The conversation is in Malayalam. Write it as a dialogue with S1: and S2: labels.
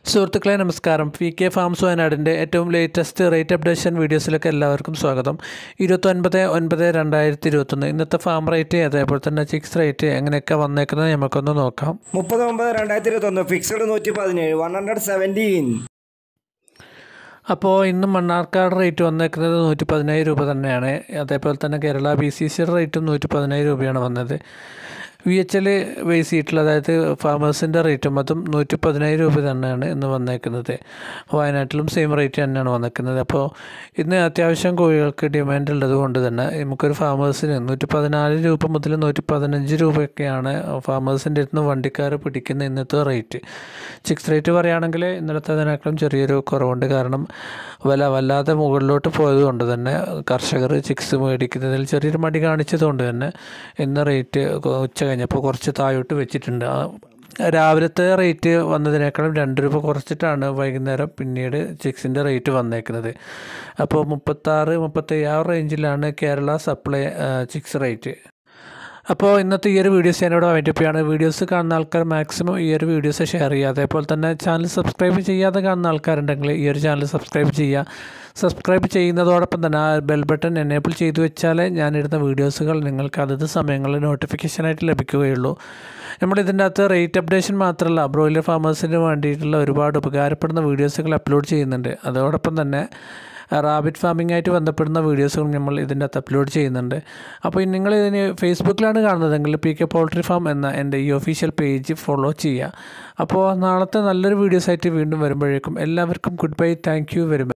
S1: സുഹൃത്തുക്കളെ നമസ്കാരം പി കെ ഫാംസ് വയനാടിൻ്റെ ഏറ്റവും ലേറ്റസ്റ്റ് റേറ്റ് അപ്ഡേഷൻ വീഡിയോസിലേക്ക് എല്ലാവർക്കും സ്വാഗതം ഇരുപത്തൊൻപത് ഒൻപത് രണ്ടായിരത്തി ഇരുപത്തൊന്ന് ഇന്നത്തെ ഫാം റേറ്റ് അതേപോലെ തന്നെ ചിക്സ് റേറ്റ് എങ്ങനെയൊക്കെ വന്നേക്കുന്നത് നമുക്കൊന്ന് നോക്കാം
S2: മുപ്പത് ഒമ്പത് രണ്ടായിരത്തി ഇരുപത്തൊന്ന് ഫിക്സഡ് നൂറ്റി പതിനേഴ് വൺ ഹൺഡ്രഡ് സെവൻറ്റീൻ
S1: അപ്പോൾ ഇന്ന് മണ്ണാർക്കാട് റേറ്റ് വന്നേക്കുന്നത് നൂറ്റി പതിനായിരം രൂപ തന്നെയാണ് അതേപോലെ തന്നെ കേരള ബി സി സി റേറ്റും നൂറ്റി പതിനായിരം രൂപയാണ് വന്നത് വി എച്ച് എൽ ബേസ് ചെയ്തിട്ടുള്ള അതായത് ഫാമേഴ്സിൻ്റെ റേറ്റും അതും നൂറ്റി പതിനായിരം രൂപ തന്നെയാണ് ഇന്ന് വന്നേക്കുന്നത് വയനാട്ടിലും സെയിം റേറ്റ് തന്നെയാണ് വന്നേക്കുന്നത് അപ്പോൾ ഇന്ന് അത്യാവശ്യം കോഴികൾക്ക് ഡിമാൻഡ് ഉള്ളത് കൊണ്ട് തന്നെ നമുക്കൊരു ഫാമേഴ്സിന് നൂറ്റി പതിനാല് രൂപ മുതൽ നൂറ്റി പതിനഞ്ച് രൂപയൊക്കെയാണ് ഫാമേഴ്സിൻ്റെ അടുത്ത് നിന്ന് വണ്ടിക്കാർ പിടിക്കുന്ന ഇന്നത്തെ റേറ്റ് ചിക്സ് റേറ്റ് പറയുകയാണെങ്കിൽ ഇന്നലത്തേതിനേക്കാളും ചെറിയൊരു കുറവുണ്ട് കാരണം വില വല്ലാതെ മുകളിലോട്ട് പോയത് കൊണ്ട് തന്നെ കർഷകർ ചിക്സ് മേടിക്കുന്നതിൽ ചെറിയൊരു മടി കാണിച്ചത് കൊണ്ട് തന്നെ ഇന്ന് റേറ്റ് ഉച്ച കഴിഞ്ഞപ്പോൾ കുറച്ച് താഴോട്ട് വെച്ചിട്ടുണ്ട് ആ രാവിലത്തെ റേറ്റ് വന്നതിനേക്കാളും രണ്ട് രൂപ കുറച്ചിട്ടാണ് വൈകുന്നേരം പിന്നീട് ചിക്സിൻ്റെ റേറ്റ് വന്നേക്കുന്നത് അപ്പോൾ മുപ്പത്താറ് മുപ്പത്തേഴ് ആ റേഞ്ചിലാണ് കേരള സപ്ലൈ ചിക്സ് റേറ്റ് അപ്പോൾ ഇന്നത്തെ ഈ ഒരു വീഡിയോസ് ഞാനിവിടെ വൈൻഡപ്പിയാണ് വീഡിയോസ് കാണുന്ന ആൾക്കാർ മാക്സിമം ഈ ഒരു വീഡിയോസ് ഷെയർ ചെയ്യുക അതേപോലെ തന്നെ ചാനൽ സബ്സ്ക്രൈബ് ചെയ്യാതെ കാണുന്ന ആൾക്കാരുണ്ടെങ്കിൽ ഈ ഒരു ചാനൽ സബ്സ്ക്രൈബ് ചെയ്യുക സബ്സ്ക്രൈബ് ചെയ്യുന്നതോടൊപ്പം തന്നെ ആ ബെൽ ബട്ടൺ എനേബിൾ ചെയ്തു വെച്ചാൽ ഞാനിടുന്ന വീഡിയോസുകൾ നിങ്ങൾക്ക് അതത് സമയങ്ങളിൽ നോട്ടിഫിക്കേഷനായിട്ട് ലഭിക്കുകയുള്ളൂ നമ്മളിതിൻ്റെ അകത്ത് റേറ്റ് അപ്ഡേഷൻ മാത്രമല്ല ബ്രോയിലർ ഫാമേഴ്സിന് വേണ്ടിയിട്ടുള്ള ഒരുപാട് ഉപകാരപ്പെടുന്ന വീഡിയോസുകൾ അപ്ലോഡ് ചെയ്യുന്നുണ്ട് അതോടൊപ്പം തന്നെ റാബിറ്റ് ഫാമിംഗ് ആയിട്ട് ബന്ധപ്പെടുന്ന വീഡിയോസുകൾ നമ്മൾ ഇതിൻ്റെ അകത്ത് അപ്ലോഡ് ചെയ്യുന്നുണ്ട് അപ്പോൾ നിങ്ങൾ ഇതിന് ഫേസ്ബുക്കിലാണ് കാണുന്നതെങ്കിൽ പി കെ പോൾട്രി ഫാം എന്ന എൻ്റെ ഈ ഒഫീഷ്യൽ പേജ് ഫോളോ ചെയ്യുക അപ്പോൾ നാളത്തെ നല്ലൊരു വീഡിയോസ് ആയിട്ട് വീണ്ടും വരുമ്പോഴേക്കും എല്ലാവർക്കും good bye thank you very much